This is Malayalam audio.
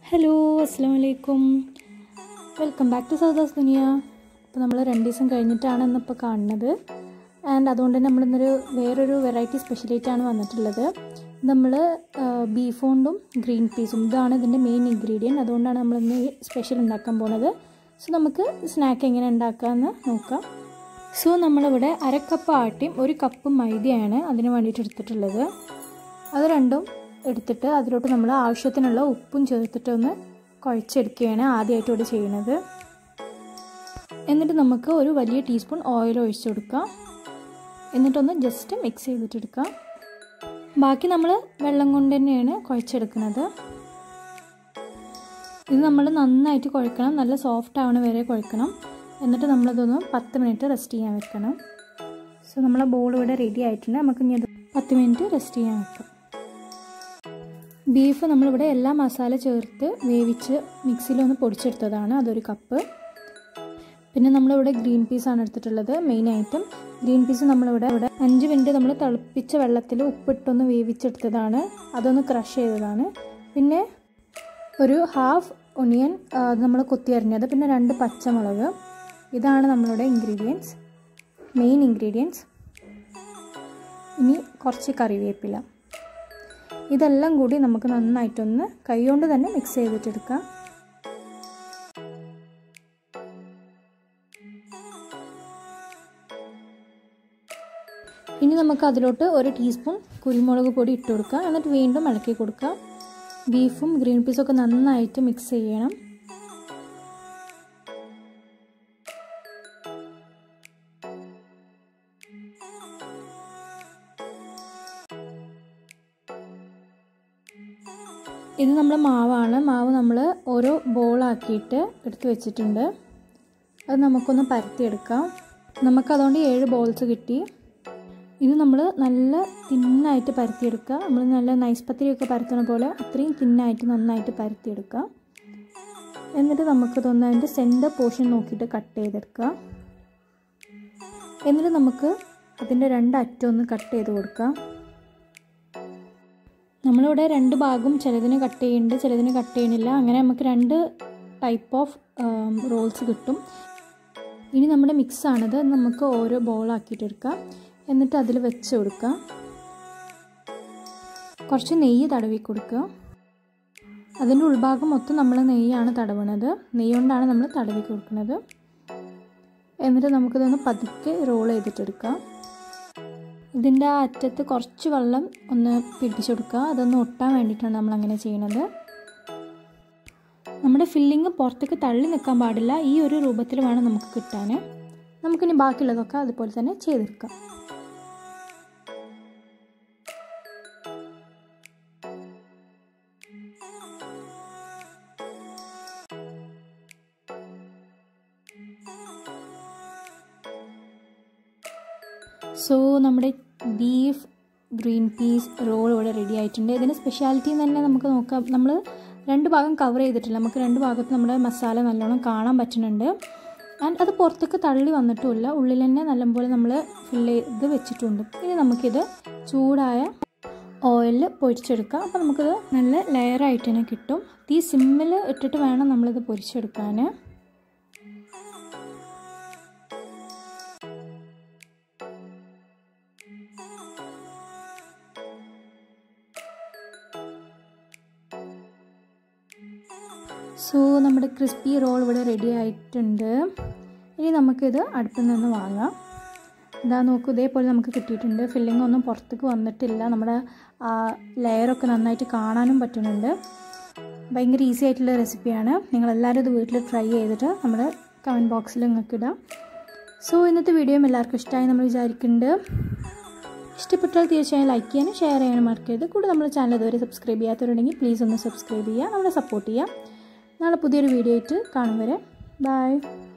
ഹലോ അസ്സാം വലൈക്കും വെൽക്കം ബാക്ക് ടു സൗദാസ് ദുനിയ അപ്പോൾ നമ്മൾ രണ്ട് ദിവസം കഴിഞ്ഞിട്ടാണ് ഇന്നിപ്പോൾ കാണുന്നത് ആൻഡ് അതുകൊണ്ട് തന്നെ നമ്മളിന്നൊരു വേറൊരു വെറൈറ്റി സ്പെഷ്യലായിട്ടാണ് വന്നിട്ടുള്ളത് നമ്മൾ ബീഫ് കൊണ്ടും ഗ്രീൻ പീസും ഇതാണ് ഇതിൻ്റെ മെയിൻ ഇൻഗ്രീഡിയൻറ്റ് അതുകൊണ്ടാണ് നമ്മളിന്ന് സ്പെഷ്യൽ ഉണ്ടാക്കാൻ പോകുന്നത് സോ നമുക്ക് സ്നാക്ക് എങ്ങനെ ഉണ്ടാക്കാമെന്ന് നോക്കാം സോ നമ്മളിവിടെ അര കപ്പ് ആട്ടിയും ഒരു കപ്പ് മൈദയാണ് അതിന് വേണ്ടിയിട്ട് എടുത്തിട്ടുള്ളത് അത് രണ്ടും എടുത്തിട്ട് അതിലോട്ട് നമ്മൾ ആവശ്യത്തിനുള്ള ഉപ്പും ചേർത്തിട്ട് ഒന്ന് കുഴച്ചെടുക്കുകയാണ് ആദ്യമായിട്ട് ഇവിടെ ചെയ്യുന്നത് എന്നിട്ട് നമുക്ക് ഒരു വലിയ ടീസ്പൂൺ ഓയിൽ ഒഴിച്ചു കൊടുക്കാം എന്നിട്ടൊന്ന് ജസ്റ്റ് മിക്സ് ചെയ്തിട്ടെടുക്കാം ബാക്കി നമ്മൾ വെള്ളം കൊണ്ട് തന്നെയാണ് കുഴച്ചെടുക്കുന്നത് ഇത് നമ്മൾ നന്നായിട്ട് കുഴക്കണം നല്ല സോഫ്റ്റ് ആവണ വരെ കുഴക്കണം എന്നിട്ട് നമ്മളിതൊന്ന് പത്ത് മിനിറ്റ് റെസ്റ്റ് ചെയ്യാൻ വെക്കണം സോ നമ്മളെ ബോൾ ഇവിടെ റെഡി ആയിട്ടുണ്ട് നമുക്ക് ഇനി അത് പത്ത് മിനിറ്റ് റെസ്റ്റ് ചെയ്യാൻ വെക്കാം ബീഫ് നമ്മളിവിടെ എല്ലാ മസാല ചേർത്ത് വേവിച്ച് മിക്സിയിലൊന്ന് പൊടിച്ചെടുത്തതാണ് അതൊരു കപ്പ് പിന്നെ നമ്മളിവിടെ ഗ്രീൻ പീസാണ് എടുത്തിട്ടുള്ളത് മെയിൻ ഐറ്റം ഗ്രീൻ പീസ് നമ്മളിവിടെ ഇവിടെ അഞ്ച് മിനിറ്റ് നമ്മൾ തിളപ്പിച്ച വെള്ളത്തിൽ ഉപ്പിട്ടൊന്ന് വേവിച്ചെടുത്തതാണ് അതൊന്ന് ക്രഷ് ചെയ്തതാണ് പിന്നെ ഒരു ഹാഫ് ഒണിയൻ നമ്മൾ കൊത്തി അരിഞ്ഞത് പിന്നെ രണ്ട് പച്ചമുളക് ഇതാണ് നമ്മളുടെ ഇൻഗ്രീഡിയൻസ് മെയിൻ ഇൻഗ്രീഡിയൻസ് ഇനി കുറച്ച് കറിവേപ്പില ഇതെല്ലാം കൂടി നമുക്ക് നന്നായിട്ടൊന്ന് കൈകൊണ്ട് തന്നെ മിക്സ് ചെയ്തിട്ടെടുക്കാം ഇനി നമുക്ക് അതിലോട്ട് ഒരു ടീസ്പൂൺ കുരുമുളക് പൊടി ഇട്ട് കൊടുക്കാം എന്നിട്ട് വീണ്ടും ഇളക്കി കൊടുക്കാം ബീഫും ഗ്രീൻ പീസും ഒക്കെ നന്നായിട്ട് മിക്സ് ചെയ്യണം ഇത് നമ്മൾ മാവാണ് മാവ് നമ്മൾ ഓരോ ബോളാക്കിയിട്ട് എടുത്ത് വെച്ചിട്ടുണ്ട് അത് നമുക്കൊന്ന് പരത്തിയെടുക്കാം നമുക്കതുകൊണ്ട് ഏഴ് ബോൾസ് കിട്ടി ഇത് നമ്മൾ നല്ല തിന്നായിട്ട് പരത്തിയെടുക്കുക നമ്മൾ നല്ല നൈസ് പത്തിരിയൊക്കെ പരത്തുന്ന പോലെ അത്രയും തിന്നായിട്ട് നന്നായിട്ട് പരത്തിയെടുക്കുക എന്നിട്ട് നമുക്കിതൊന്ന് അതിൻ്റെ സെൻറ്റർ പോർഷൻ നോക്കിയിട്ട് കട്ട് ചെയ്തെടുക്കുക എന്നിട്ട് നമുക്ക് അതിൻ്റെ രണ്ട് അറ്റം ഒന്ന് കട്ട് ചെയ്ത് കൊടുക്കാം നമ്മളിവിടെ രണ്ട് ഭാഗം ചിലതിന് കട്ട് ചെയ്യുന്നുണ്ട് ചിലതിന് കട്ട് ചെയ്യണില്ല അങ്ങനെ നമുക്ക് രണ്ട് ടൈപ്പ് ഓഫ് റോൾസ് കിട്ടും ഇനി നമ്മുടെ മിക്സാണിത് നമുക്ക് ഓരോ ബോളാക്കിയിട്ട് എടുക്കാം എന്നിട്ട് അതിൽ വെച്ച് കൊടുക്കാം കുറച്ച് നെയ്യ് തടവി കൊടുക്കുക അതിൻ്റെ ഉൾഭാഗം മൊത്തം നമ്മൾ നെയ്യാണ് തടവണത് നെയ്യ് കൊണ്ടാണ് നമ്മൾ തടവി കൊടുക്കുന്നത് എന്നിട്ട് നമുക്കിതൊന്ന് പതുക്കെ റോൾ ചെയ്തിട്ടെടുക്കാം ഇതിൻ്റെ ആ അറ്റത്ത് കുറച്ച് വെള്ളം ഒന്ന് പിടിച്ചു കൊടുക്കുക അതൊന്ന് ഒട്ടാൻ വേണ്ടിയിട്ടാണ് നമ്മൾ അങ്ങനെ ചെയ്യുന്നത് നമ്മുടെ ഫില്ലിങ് പുറത്തേക്ക് തള്ളി നിൽക്കാൻ പാടില്ല ഈ ഒരു രൂപത്തിൽ വേണം നമുക്ക് കിട്ടാൻ നമുക്കിനി ബാക്കിയുള്ളതൊക്കെ അതുപോലെ തന്നെ ചെയ്തെടുക്കാം സോ നമ്മുടെ ബീഫ് ഗ്രീൻ പീസ് റോൾ ഇവിടെ റെഡി ആയിട്ടുണ്ട് ഇതിൻ്റെ സ്പെഷ്യാലിറ്റി തന്നെ നമുക്ക് നോക്കാം നമ്മൾ രണ്ട് ഭാഗം കവർ ചെയ്തിട്ടില്ല നമുക്ക് രണ്ട് ഭാഗത്ത് നമ്മുടെ മസാല നല്ലോണം കാണാൻ പറ്റുന്നുണ്ട് ആൻഡ് അത് പുറത്തേക്ക് തള്ളി വന്നിട്ടുമില്ല ഉള്ളിൽ തന്നെ നല്ലപോലെ നമ്മൾ ഫില്ല് ചെയ്ത് വെച്ചിട്ടുണ്ട് ഇനി നമുക്കിത് ചൂടായ ഓയിലിൽ പൊരിച്ചെടുക്കാം അപ്പോൾ നമുക്കിത് നല്ല ലെയറായിട്ട് തന്നെ കിട്ടും തീ സിമ്മിൽ ഇട്ടിട്ട് വേണം നമ്മളിത് പൊരിച്ചെടുക്കാൻ സോ നമ്മുടെ ക്രിസ്പി റോൾ ഇവിടെ റെഡി ആയിട്ടുണ്ട് ഇനി നമുക്കിത് അടുപ്പിൽ നിന്ന് വാങ്ങാം ഇതാ നോക്കൂ ഇതേപോലെ നമുക്ക് കിട്ടിയിട്ടുണ്ട് ഫില്ലിംഗ് ഒന്നും പുറത്തേക്ക് വന്നിട്ടില്ല നമ്മുടെ ലെയറൊക്കെ നന്നായിട്ട് കാണാനും പറ്റുന്നുണ്ട് ഭയങ്കര ഈസി ആയിട്ടുള്ള റെസിപ്പിയാണ് നിങ്ങളെല്ലാവരും ഇത് വീട്ടിൽ ട്രൈ ചെയ്തിട്ട് നമ്മുടെ കമൻറ്റ് ബോക്സിൽ നിങ്ങൾക്ക് ഇടാം സോ ഇന്നത്തെ വീഡിയോയും എല്ലാവർക്കും ഇഷ്ടമായി നമ്മൾ വിചാരിക്കുന്നുണ്ട് ഇഷ്ടപ്പെട്ടാൽ തീർച്ചയായും ലൈക്ക് ചെയ്യാനും ഷെയർ ചെയ്യാനും മറക്കരുത് കൂടെ നമ്മുടെ ചാനൽ ഇതുവരെ സബ്സ്ക്രൈബ് ചെയ്യാത്തവരുണ്ടെങ്കിൽ പ്ലീസ് ഒന്ന് സബ്സ്ക്രൈബ് ചെയ്യുക നമ്മളെ സപ്പോർട്ട് ചെയ്യുക നാളെ പുതിയൊരു വീഡിയോ ആയിട്ട് കാണും വരെ ബൈ